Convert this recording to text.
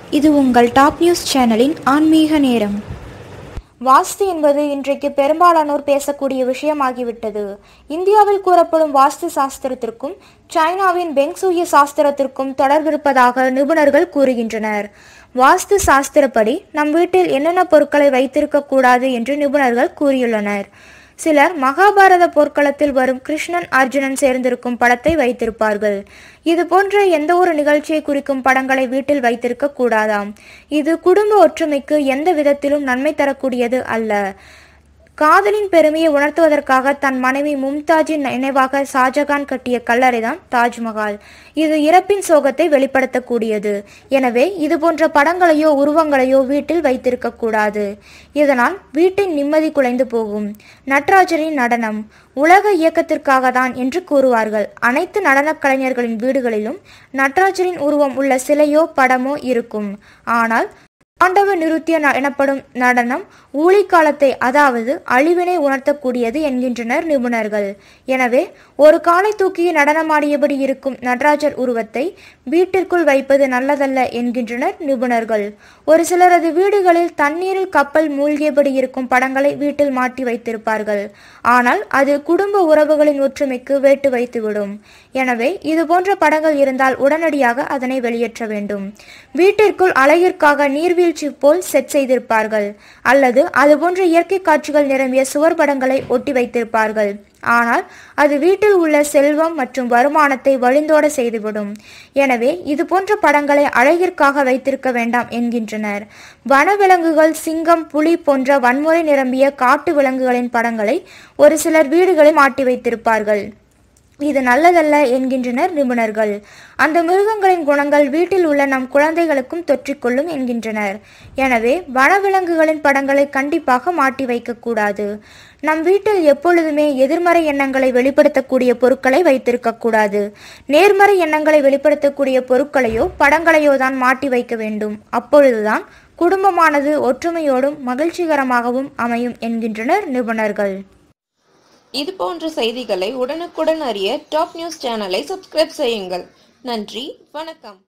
இது உங்கள் top news சேனலின் ஆன்மீக நேரம் வாஸ்து என்பது இன்றைக்கு பெரும்பாலானோர் பேசக்கூடிய விஷயமாகிவிட்டது இந்தியாவில் கூறப்படும் வாஸ்து சாஸ்திரத்திற்கும் சைனாவின் பெங்சூய சாஸ்திரத்திற்கும் தொடர்பிருப்பதாக நிபுணர்கள் கூறுகின்றனர் வாஸ்து சாஸ்திரப்படி நம் வீட்டில் என்னென்ன பொருட்களை வைத்திருக்க கூடாது என்று நிபுணர்கள் கூறியுள்ளனர் சிலர் மகாபாரத போர்க்களத்தில் வரும் கிருஷ்ணன் அர்ஜுனன் சேர்ந்திருக்கும் படத்தை வைத்திருப்பார்கள் இது போன்ற எந்த ஒரு நிகழ்ச்சியை குறிக்கும் படங்களை வீட்டில் வைத்திருக்க கூடாதாம் இது குடும்ப ஒற்றுமைக்கு எந்த விதத்திலும் நன்மை தரக்கூடியது அல்ல காதலின் பெருமையை உணர்த்துவதற்காக தன் மனைவி மும்தாஜின் நினைவாக ஷாஜகான் கட்டிய கல்லறைதான் தாஜ்மஹால் இது இறப்பின் சோகத்தை வெளிப்படுத்தக்கூடியது எனவே இது போன்ற படங்களையோ உருவங்களையோ வீட்டில் வைத்திருக்க கூடாது இதனால் வீட்டின் நிம்மதி குலைந்து போகும் நட்ராஜரின் நடனம் உலக இயக்கத்திற்காக தான் என்று கூறுவார்கள் அனைத்து நடனக் கலைஞர்களின் வீடுகளிலும் நட்ராஜரின் உருவம் உள்ள சிலையோ படமோ இருக்கும் ஆனால் ஆண்டவ நிருத்திய ந- எனப்படும் நடனம் ஊழிக்காலத்தை அதாவது அழிவினை உணர்த்தக்கூடியது என்கின்றனர் நிபுணர்கள் எனவே ஒரு காலை தூக்கி நடனமாடியபடி இருக்கும் நடராஜர் உருவத்தை வீட்டிற்குள் வைப்பது நல்லதல்ல என்கின்றனர் நிபுணர்கள் ஒரு சிலரது வீடுகளில் தண்ணீரில் கப்பல் மூழ்கியபடி இருக்கும் படங்களை வீட்டில் மாட்டி வைத்திருப்பார்கள் ஆனால் அது குடும்ப உறவுகளின் ஒற்றுமைக்கு வேட்டு வைத்துவிடும் எனவே இது போன்ற படங்கள் இருந்தால் உடனடியாக அதனை வெளியேற்ற வேண்டும் வீட்டிற்குள் அழகிற்காக நீர்வீழ்ச்சி போல் செட் செய்திருப்பார்கள் அல்லது அது போன்ற இயற்கை காட்சிகள் நிரம்பிய சுவர் படங்களை ஒட்டி வைத்திருப்பார்கள் ஆனால் அது வீட்டில் உள்ள செல்வம் மற்றும் வருமானத்தை வழிந்தோட செய்துவிடும் எனவே இது போன்ற படங்களை அழகிற்காக வைத்திருக்க வேண்டாம் என்கின்றனர் வனவிலங்குகள் சிங்கம் புலி போன்ற வன்முறை நிரம்பிய காட்டு விலங்குகளின் படங்களை ஒரு சிலர் வீடுகளில் மாட்டி வைத்திருப்பார்கள் இது நல்லதல்ல என்கின்றனர் நிபுணர்கள் அந்த மிருகங்களின் குணங்கள் வீட்டில் உள்ள நம் குழந்தைகளுக்கும் தொற்றிக்கொள்ளும் என்கின்றனர் எனவே வனவிலங்குகளின் படங்களை கண்டிப்பாக மாட்டி வைக்கக்கூடாது நம் வீட்டில் எப்பொழுதுமே எதிர்மறை எண்ணங்களை வெளிப்படுத்தக்கூடிய பொருட்களை வைத்திருக்கக்கூடாது நேர்மறை எண்ணங்களை வெளிப்படுத்தக்கூடிய பொருட்களையோ படங்களையோ தான் மாட்டி வைக்க வேண்டும் அப்பொழுதுதான் குடும்பமானது ஒற்றுமையோடும் மகிழ்ச்சிகரமாகவும் அமையும் என்கின்றனர் நிபுணர்கள் இது போன்ற செய்திகளை உடனுக்குடன் அறிய டாப் நியூஸ் சேனலை சப்ஸ்கிரைப் செய்யுங்கள் நன்றி வணக்கம்